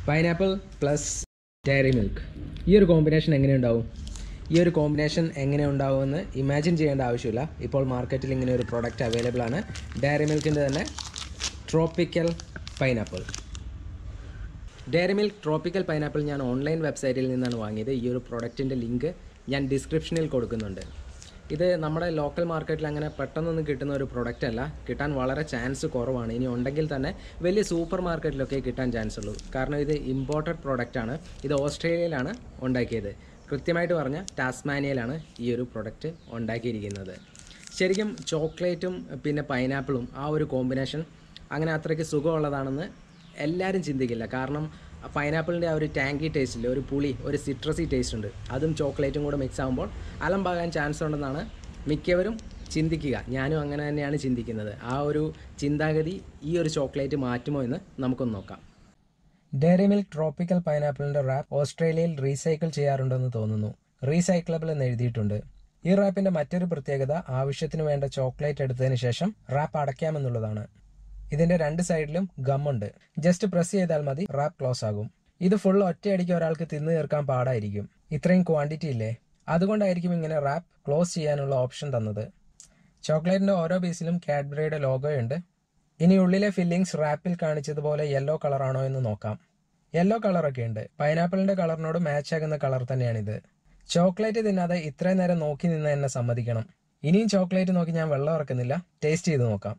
pineapple plus diary milk ഈ ഒരു combination എങ്ങനെ ഉണ്ടാവും ഈ ഒരു കോമ്പിനേഷൻ എങ്ങനെ ഉണ്ടാവുമെന്ന് ഇമാജിൻ ചെയ്യേണ്ട ആവശ്യമില്ല ഇപ്പോൾ മാർക്കറ്റിൽ ഇങ്ങനെ ഒരു പ്രോഡക്റ്റ് അവൈലബിൾ ആണ് ഡയറി മിൽക്കിൻ്റെ തന്നെ tropical pineapple Dairy Milk tropical pineapple ഞാൻ ഓൺലൈൻ വെബ്സൈറ്റിൽ നിന്നാണ് വാങ്ങിയത് ഈ ഒരു പ്രോഡക്റ്റിൻ്റെ ലിങ്ക് ഞാൻ ഡിസ്ക്രിപ്ഷനിൽ കൊടുക്കുന്നുണ്ട് ഇത് നമ്മുടെ ലോക്കൽ മാർക്കറ്റിൽ അങ്ങനെ പെട്ടെന്നൊന്നും കിട്ടുന്ന ഒരു പ്രൊഡക്റ്റ് അല്ല കിട്ടാൻ വളരെ ചാൻസ് കുറവാണ് ഇനി ഉണ്ടെങ്കിൽ തന്നെ വലിയ സൂപ്പർ മാർക്കറ്റിലൊക്കെ കിട്ടാൻ ചാൻസ് ഉള്ളൂ കാരണം ഇത് ഇമ്പോർട്ടഡ് പ്രോഡക്റ്റ് ആണ് ഇത് ഓസ്ട്രേലിയയിലാണ് ഉണ്ടാക്കിയത് കൃത്യമായിട്ട് പറഞ്ഞാൽ ടാസ്മാനിയയിലാണ് ഈ ഒരു പ്രൊഡക്റ്റ് ഉണ്ടാക്കിയിരിക്കുന്നത് ശരിക്കും ചോക്ലേറ്റും പിന്നെ പൈനാപ്പിളും ആ ഒരു കോമ്പിനേഷൻ അങ്ങനെ അത്രയ്ക്ക് സുഖമുള്ളതാണെന്ന് എല്ലാവരും ചിന്തിക്കില്ല കാരണം പൈനാപ്പിളിൻ്റെ ആ ഒരു ടാങ്കി ടേസ്റ്റിൽ ഒരു പുളി ഒരു സിട്രസി ടേസ്റ്റ് ഉണ്ട് അതും ചോക്ലേറ്റും കൂടെ മിക്സ് ആകുമ്പോൾ അലമ്പാകാൻ ചാൻസ് ഉണ്ടെന്നാണ് മിക്കവരും ചിന്തിക്കുക ഞാനും അങ്ങനെ തന്നെയാണ് ചിന്തിക്കുന്നത് ആ ഒരു ചിന്താഗതി ഈ ഒരു ചോക്ലേറ്റ് മാറ്റുമോ എന്ന് നമുക്കൊന്ന് നോക്കാം ഡയറി മിൽക്ക് ട്രോപ്പിക്കൽ പൈനാപ്പിളിൻ്റെ റാപ്പ് ഓസ്ട്രേലിയയിൽ റീസൈക്കിൾ ചെയ്യാറുണ്ടെന്ന് തോന്നുന്നു റീസൈക്കിളബിൾ എന്ന് എഴുതിയിട്ടുണ്ട് ഈ റാപ്പിന്റെ മറ്റൊരു പ്രത്യേകത ആവശ്യത്തിന് വേണ്ട ചോക്ലേറ്റ് എടുത്തതിന് ശേഷം റാപ്പ് അടയ്ക്കാമെന്നുള്ളതാണ് ഇതിന്റെ രണ്ട് സൈഡിലും ഗമ്മുണ്ട് ജസ്റ്റ് പ്രസ് ചെയ്താൽ മതി റാപ്പ് ക്ലോസ് ആകും ഇത് ഫുൾ ഒറ്റയടിക്ക് ഒരാൾക്ക് തിന്നു തീർക്കാൻ പാടായിരിക്കും ഇത്രയും ക്വാണ്ടിറ്റി ഇല്ലേ അതുകൊണ്ടായിരിക്കും ഇങ്ങനെ റാപ്പ് ക്ലോസ് ചെയ്യാനുള്ള ഓപ്ഷൻ തന്നത് ചോക്ലേറ്റിന്റെ ഓരോ പീസിലും കാഡ്ബറിയുടെ ലോഗോയുണ്ട് ഇനി ഉള്ളിലെ ഫില്ലിങ്സ് റാപ്പിൽ കാണിച്ചതുപോലെ യെല്ലോ കളറാണോ എന്ന് നോക്കാം യെല്ലോ കളറൊക്കെ ഉണ്ട് പൈനാപ്പിളിന്റെ കളറിനോട് മാച്ച് ആകുന്ന കളർ തന്നെയാണിത് ചോക്ലേറ്റ് തിന്നാതെ ഇത്രയും നേരം നോക്കി നിന്ന് എന്നെ സമ്മതിക്കണം ഇനിയും ചോക്ലേറ്റ് നോക്കി ഞാൻ വെള്ളം ഇറക്കുന്നില്ല ടേസ്റ്റ് ചെയ്ത് നോക്കാം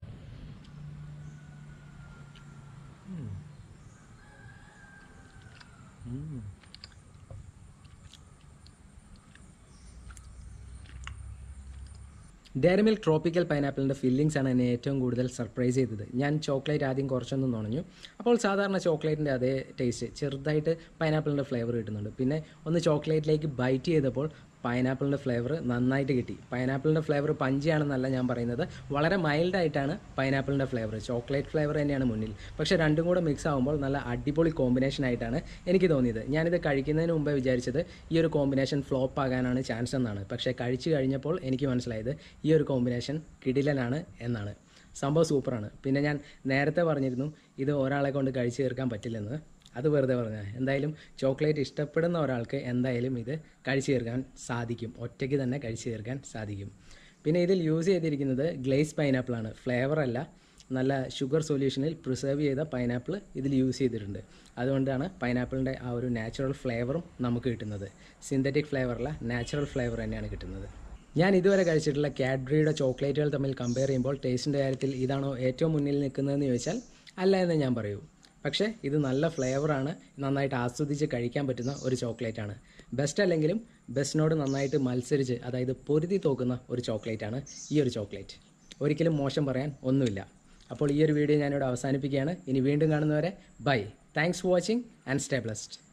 ഡയറി മിൽക്ക് ട്രോപ്പിക്കൽ പൈനാപ്പിളിൻ്റെ ഫില്ലിങ്സ് ആണ് എന്നെ ഏറ്റവും കൂടുതൽ സർപ്രൈസ് ചെയ്തത് ഞാൻ ചോക്ലേറ്റ് ആദ്യം കുറച്ചൊന്നും നുണഞ്ഞു അപ്പോൾ സാധാരണ ചോക്ലേറ്റിൻ്റെ അതേ ടേസ്റ്റ് ചെറുതായിട്ട് പൈനാപ്പിളിൻ്റെ ഫ്ലേവർ കിട്ടുന്നുണ്ട് പിന്നെ ഒന്ന് ചോക്ലേറ്റിലേക്ക് ബൈറ്റ് ചെയ്തപ്പോൾ പൈനാപ്പിളിൻ്റെ ഫ്ലേവർ നന്നായിട്ട് കിട്ടി പൈനാപ്പിളിൻ്റെ ഫ്ലേവർ പഞ്ചിയാണെന്നല്ല ഞാൻ പറയുന്നത് വളരെ മൈൽഡായിട്ടാണ് പൈനാപ്പിളിൻ്റെ ഫ്ലേവർ ചോക്ലേറ്റ് ഫ്ലേവർ തന്നെയാണ് മുന്നിൽ പക്ഷേ രണ്ടും കൂടെ മിക്സ് ആകുമ്പോൾ നല്ല അടിപൊളി കോമ്പിനേഷൻ ആയിട്ടാണ് എനിക്ക് തോന്നിയത് ഞാനിത് കഴിക്കുന്നതിന് മുമ്പേ വിചാരിച്ചത് ഈ ഒരു കോമ്പിനേഷൻ ഫ്ലോപ്പ് ആകാനാണ് ചാൻസ് എന്നാണ് പക്ഷേ കഴിച്ചു കഴിഞ്ഞപ്പോൾ എനിക്ക് മനസ്സിലായത് ഈ ഒരു കോമ്പിനേഷൻ കിടിലനാണ് എന്നാണ് സംഭവം സൂപ്പറാണ് പിന്നെ ഞാൻ നേരത്തെ പറഞ്ഞിരുന്നു ഇത് ഒരാളെ കൊണ്ട് കഴിച്ചു തീർക്കാൻ പറ്റില്ലെന്ന് അത് വെറുതെ പറഞ്ഞാൽ എന്തായാലും ചോക്ലേറ്റ് ഇഷ്ടപ്പെടുന്ന ഒരാൾക്ക് എന്തായാലും ഇത് കഴിച്ചു തീർക്കാൻ സാധിക്കും ഒറ്റയ്ക്ക് തന്നെ കഴിച്ചു തീർക്കാൻ സാധിക്കും പിന്നെ ഇതിൽ യൂസ് ചെയ്തിരിക്കുന്നത് ഗ്ലേസ് പൈനാപ്പിളാണ് ഫ്ലേവർ അല്ല നല്ല ഷുഗർ സൊല്യൂഷനിൽ പ്രിസർവ് ചെയ്ത പൈനാപ്പിൾ ഇതിൽ യൂസ് ചെയ്തിട്ടുണ്ട് അതുകൊണ്ടാണ് പൈനാപ്പിളിൻ്റെ ആ ഒരു നാച്ചുറൽ ഫ്ലേവറും നമുക്ക് കിട്ടുന്നത് സിന്തറ്റിക് ഫ്ലേവറല്ല നാച്ചുറൽ ഫ്ലേവർ തന്നെയാണ് കിട്ടുന്നത് ഞാൻ ഇതുവരെ കഴിച്ചിട്ടുള്ള കാഡ്ബറിയുടെ ചോക്ലേറ്റുകൾ തമ്മിൽ കമ്പയർ ചെയ്യുമ്പോൾ ടേസ്റ്റിൻ്റെ കാര്യത്തിൽ ഇതാണോ ഏറ്റവും മുന്നിൽ നിൽക്കുന്നതെന്ന് ചോദിച്ചാൽ അല്ല എന്ന് ഞാൻ പറയൂ പക്ഷേ ഇത് നല്ല ഫ്ലേവറാണ് നന്നായിട്ട് ആസ്വദിച്ച് കഴിക്കാൻ പറ്റുന്ന ഒരു ചോക്ലേറ്റ് ആണ് ബെസ്റ്റ് അല്ലെങ്കിലും ബെസ്റ്റിനോട് നന്നായിട്ട് മത്സരിച്ച് അതായത് പൊരുതി തോക്കുന്ന ഒരു ചോക്ലേറ്റ് ആണ് ഈ ഒരു ചോക്ലേറ്റ് ഒരിക്കലും മോശം പറയാൻ ഒന്നുമില്ല അപ്പോൾ ഈ ഒരു വീഡിയോ ഞാനിവിടെ അവസാനിപ്പിക്കുകയാണ് ഇനി വീണ്ടും കാണുന്നവരെ bye thanks for watching and stay blessed